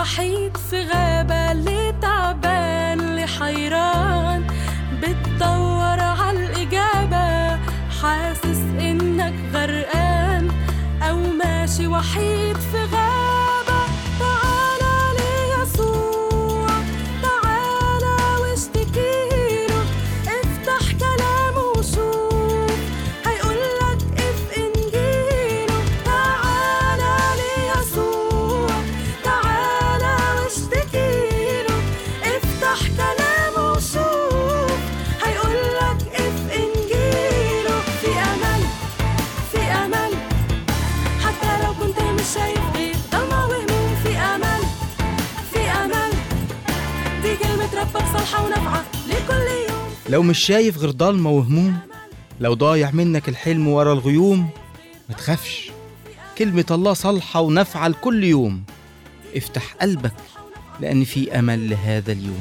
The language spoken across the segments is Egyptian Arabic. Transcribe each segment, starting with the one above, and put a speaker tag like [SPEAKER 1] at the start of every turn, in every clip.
[SPEAKER 1] وحيد في غابة اللي تعبان اللي حيران بتدور عالإجابة حاسس إنك غرقان أو ماشي وحيد في غابة تعالى ليسوع تعالى واشتكيله افتح كلامه وشوف هيقولك اف انجيله تعالى ليسوع تعالى واشتكيله افتح كلامه وشوف هيقولك اف انجيله في امل في امل حتى لو كنت مش شايف غير ضلمة وهموم في امل في امل دي كلمة ربك صالحة ونافعة لكل يوم
[SPEAKER 2] لو مش شايف غير ضلمة وهموم لو ضايع منك الحلم ورا الغيوم ما تخافش كلمة الله صالحة ونافعة لكل يوم افتح قلبك لأن في أمل لهذا اليوم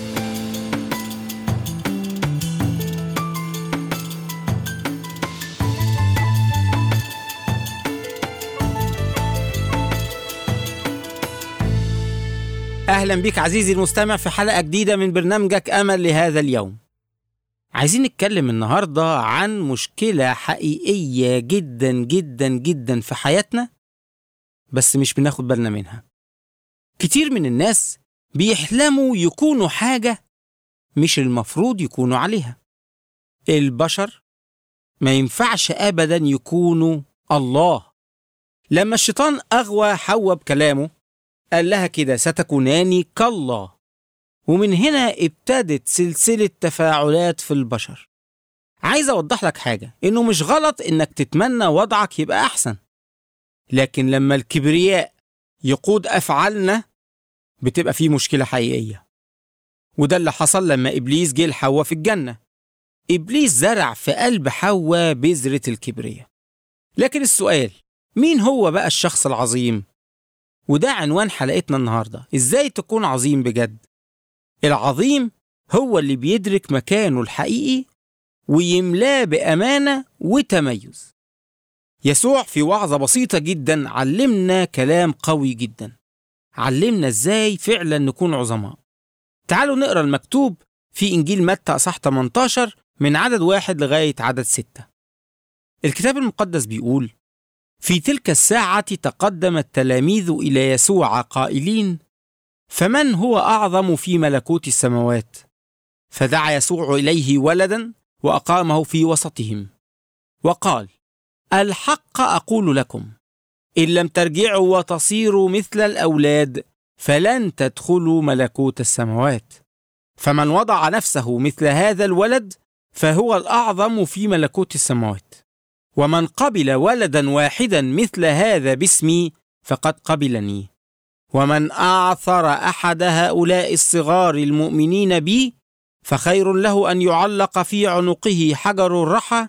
[SPEAKER 3] أهلا بك عزيزي المستمع في حلقة جديدة من برنامجك أمل لهذا اليوم عايزين نتكلم النهاردة عن مشكلة حقيقية جدا جدا جدا في حياتنا بس مش بناخد بالنا منها كتير من الناس بيحلموا يكونوا حاجة مش المفروض يكونوا عليها البشر ما ينفعش أبدا يكونوا الله لما الشيطان أغوى حواء بكلامه قال لها كده ستكونان كالله ومن هنا ابتدت سلسلة تفاعلات في البشر عايز أوضح لك حاجة إنه مش غلط إنك تتمنى وضعك يبقى أحسن لكن لما الكبرياء يقود أفعالنا بتبقى فيه مشكلة حقيقية وده اللي حصل لما إبليس جه لحواء في الجنة إبليس زرع في قلب حواء بذرة الكبرياء لكن السؤال مين هو بقى الشخص العظيم؟ وده عنوان حلقتنا النهارده ازاي تكون عظيم بجد العظيم هو اللي بيدرك مكانه الحقيقي ويملاه بامانه وتميز يسوع في وعظه بسيطه جدا علمنا كلام قوي جدا علمنا ازاي فعلا نكون عظماء تعالوا نقرا المكتوب في انجيل متى اصح 18 من عدد واحد لغايه عدد ستة الكتاب المقدس بيقول في تلك الساعة تقدم التلاميذ إلى يسوع قائلين: فمن هو أعظم في ملكوت السماوات؟ فدعا يسوع إليه ولدا وأقامه في وسطهم، وقال: الحق أقول لكم: إن لم ترجعوا وتصيروا مثل الأولاد فلن تدخلوا ملكوت السماوات. فمن وضع نفسه مثل هذا الولد فهو الأعظم في ملكوت السماوات. ومن قبل ولدا واحدا مثل هذا باسمي فقد قبلني ومن اعثر احد هؤلاء الصغار المؤمنين بي فخير له ان يعلق في عنقه حجر الرحى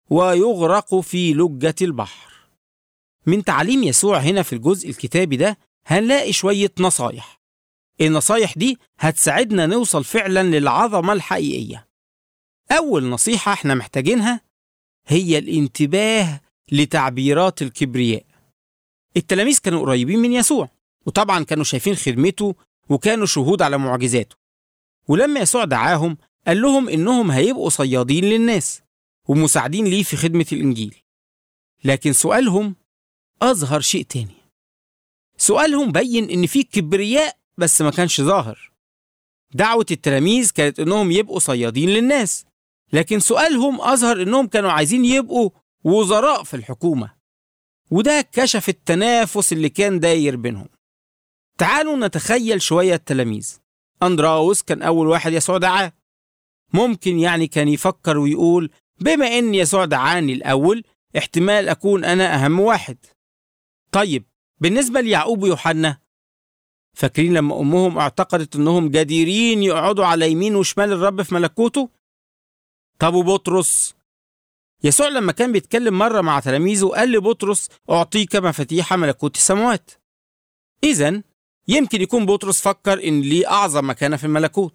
[SPEAKER 3] ويغرق في لجه البحر من تعليم يسوع هنا في الجزء الكتابي ده هنلاقي شويه نصايح النصايح دي هتساعدنا نوصل فعلا للعظمه الحقيقيه اول نصيحه احنا محتاجينها هي الانتباه لتعبيرات الكبرياء. التلاميذ كانوا قريبين من يسوع، وطبعا كانوا شايفين خدمته وكانوا شهود على معجزاته. ولما يسوع دعاهم قال لهم إنهم هيبقوا صيادين للناس ومساعدين ليه في خدمة الإنجيل. لكن سؤالهم أظهر شيء تاني. سؤالهم بين إن في كبرياء بس ما كانش ظاهر. دعوة التلاميذ كانت إنهم يبقوا صيادين للناس لكن سؤالهم أظهر إنهم كانوا عايزين يبقوا وزراء في الحكومة وده كشف التنافس اللي كان داير بينهم تعالوا نتخيل شوية التلاميذ أندراوس كان أول واحد يسوع دعاه ممكن يعني كان يفكر ويقول بما إن يسوع دعاني الأول احتمال أكون أنا أهم واحد طيب بالنسبة ليعقوب ويوحنا فاكرين لما أمهم اعتقدت إنهم جديرين يقعدوا على يمين وشمال الرب في ملكوته طب وبطرس يسوع لما كان بيتكلم مرة مع تلاميذه قال لبطرس أعطيك مفاتيح ملكوت السماوات إذا يمكن يكون بطرس فكر إن ليه أعظم مكانة في الملكوت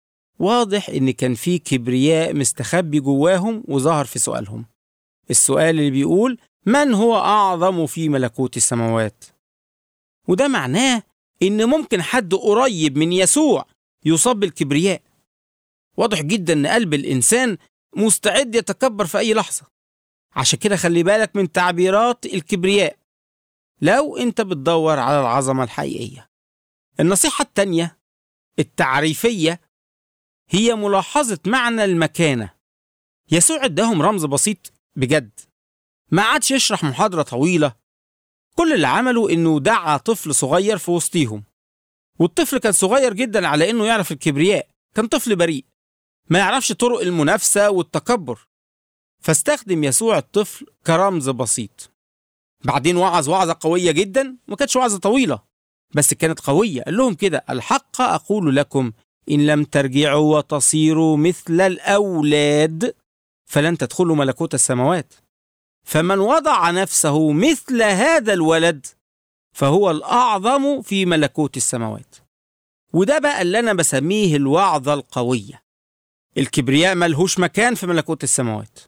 [SPEAKER 3] واضح إن كان في كبرياء مستخبي جواهم وظهر في سؤالهم السؤال اللي بيقول من هو أعظم في ملكوت السماوات وده معناه إن ممكن حد قريب من يسوع يصاب بالكبرياء واضح جدا إن قلب الإنسان مستعد يتكبر في أي لحظة عشان كده خلي بالك من تعبيرات الكبرياء لو أنت بتدور على العظمة الحقيقية النصيحة التانية التعريفية هي ملاحظة معنى المكانة يسوع اداهم رمز بسيط بجد ما عادش يشرح محاضرة طويلة كل اللي عمله انه دعا طفل صغير في وسطيهم والطفل كان صغير جدا على انه يعرف الكبرياء كان طفل بريء ما يعرفش طرق المنافسة والتكبر فاستخدم يسوع الطفل كرمز بسيط بعدين وعظ وعظة قوية جدا ما كانتش وعظة طويلة بس كانت قوية قال لهم كده الحق أقول لكم إن لم ترجعوا وتصيروا مثل الأولاد فلن تدخلوا ملكوت السماوات فمن وضع نفسه مثل هذا الولد فهو الأعظم في ملكوت السماوات وده بقى اللي أنا بسميه الوعظة القوية الكبرياء ملهوش مكان في ملكوت السماوات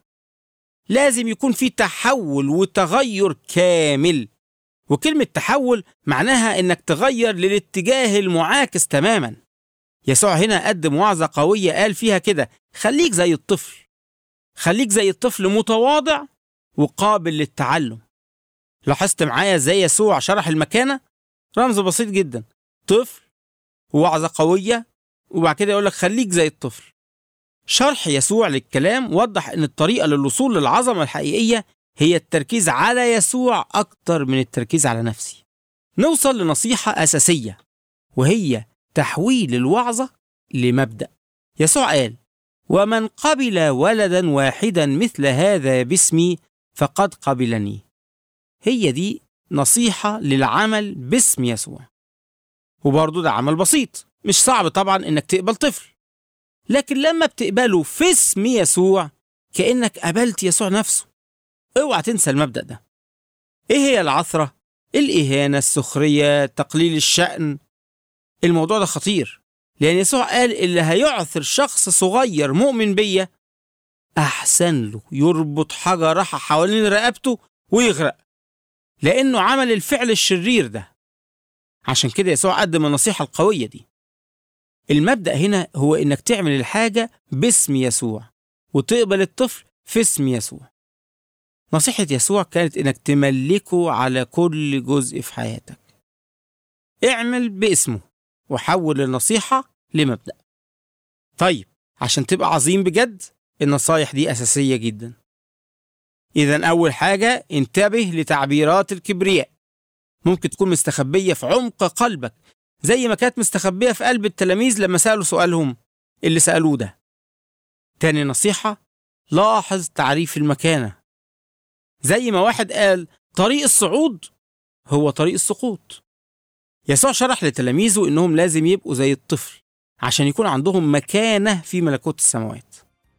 [SPEAKER 3] لازم يكون في تحول وتغير كامل وكلمة تحول معناها إنك تغير للاتجاه المعاكس تماما يسوع هنا قدم وعظة قوية قال فيها كده خليك زي الطفل خليك زي الطفل متواضع وقابل للتعلم لاحظت معايا ازاي يسوع شرح المكانة رمز بسيط جدا طفل ووعظة قوية وبعد كده يقول لك خليك زي الطفل شرح يسوع للكلام وضح ان الطريقة للوصول للعظمة الحقيقية هي التركيز على يسوع أكتر من التركيز على نفسي نوصل لنصيحة أساسية وهي تحويل الوعظة لمبدأ يسوع قال ومن قبل ولدا واحدا مثل هذا باسمي فقد قبلني هي دي نصيحة للعمل باسم يسوع وبرضه ده عمل بسيط مش صعب طبعا انك تقبل طفل لكن لما بتقبله في اسم يسوع كأنك قبلت يسوع نفسه اوعى تنسى المبدأ ده ايه هي العثرة الإهانة السخرية تقليل الشأن الموضوع ده خطير لأن يسوع قال اللي هيعثر شخص صغير مؤمن بيا أحسن له يربط حجرة حوالين رقبته ويغرق لأنه عمل الفعل الشرير ده عشان كده يسوع قدم النصيحة القوية دي المبدأ هنا هو إنك تعمل الحاجة باسم يسوع وتقبل الطفل في اسم يسوع نصيحة يسوع كانت إنك تملكه على كل جزء في حياتك اعمل باسمه وحول النصيحة لمبدأ طيب عشان تبقى عظيم بجد النصايح دي أساسية جدا إذا أول حاجة انتبه لتعبيرات الكبرياء ممكن تكون مستخبية في عمق قلبك زي ما كانت مستخبية في قلب التلاميذ لما سألوا سؤالهم اللي سألوه ده تاني نصيحة لاحظ تعريف المكانة زي ما واحد قال طريق الصعود هو طريق السقوط يسوع شرح لتلاميذه انهم لازم يبقوا زي الطفل عشان يكون عندهم مكانة في ملكوت السماوات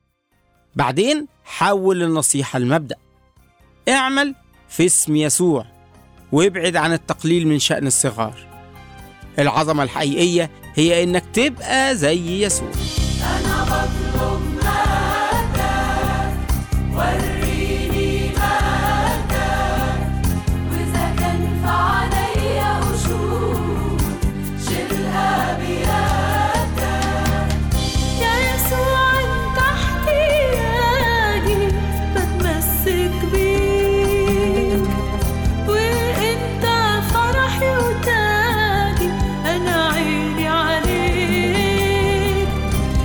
[SPEAKER 3] بعدين حول النصيحة المبدأ اعمل في اسم يسوع وابعد عن التقليل من شأن الصغار العظمة الحقيقية هي انك تبقى زي يسوع
[SPEAKER 1] أنا بطلب مجدك وريني مجدك وإذا كان في عليا قشور شيلها بيدك يا يسوع أنت احتياجي بتمسك بيك وأنت فرحي وتاجي أنا عيني عليك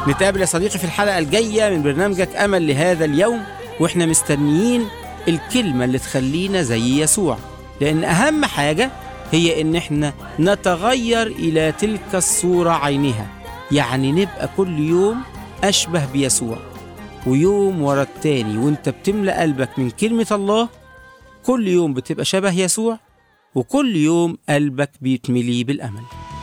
[SPEAKER 3] نتقابل يا صديقي في الحلقة الجاية من برنامجك أمل لهذا اليوم وإحنا مستنيين الكلمة اللي تخلينا زي يسوع لأن أهم حاجة هي إن إحنا نتغير إلى تلك الصورة عينها يعني نبقى كل يوم أشبه بيسوع ويوم ورا التاني وانت بتملأ قلبك من كلمة الله كل يوم بتبقى شبه يسوع وكل يوم قلبك بيتملي بالأمل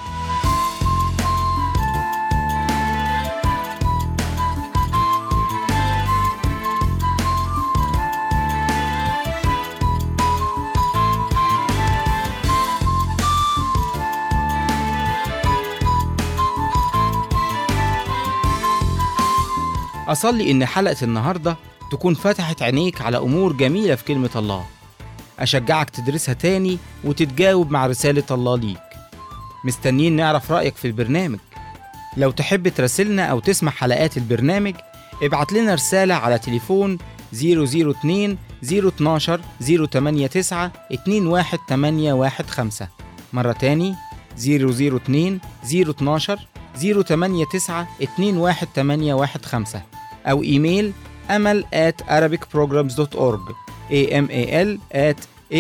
[SPEAKER 2] أصلي إن حلقة النهاردة تكون فتحت عينيك على أمور جميلة في كلمة الله أشجعك تدرسها تاني وتتجاوب مع رسالة الله ليك مستنيين نعرف رأيك في البرنامج لو تحب تراسلنا أو تسمع حلقات البرنامج ابعت لنا رسالة على تليفون 002 012 089 21815 مرة تاني 002 012 089 21815 أو إيميل أمل at arabicprograms.org amal at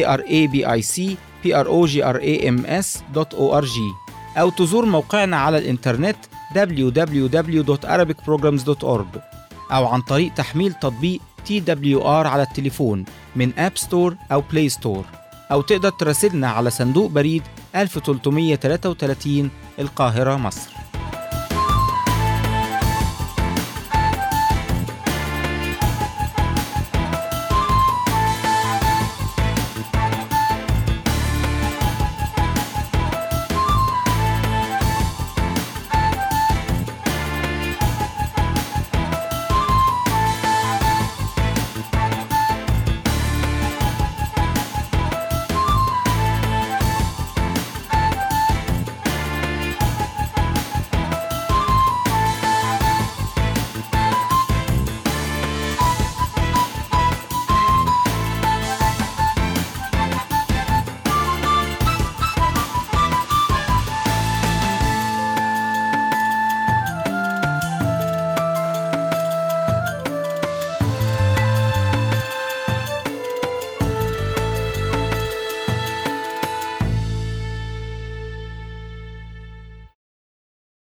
[SPEAKER 2] arabicprograms.org أو تزور موقعنا على الإنترنت www.arabicprograms.org أو عن طريق تحميل تطبيق TWR على التليفون من أب ستور أو بلاي ستور أو تقدر تراسلنا على صندوق بريد 1333 القاهرة مصر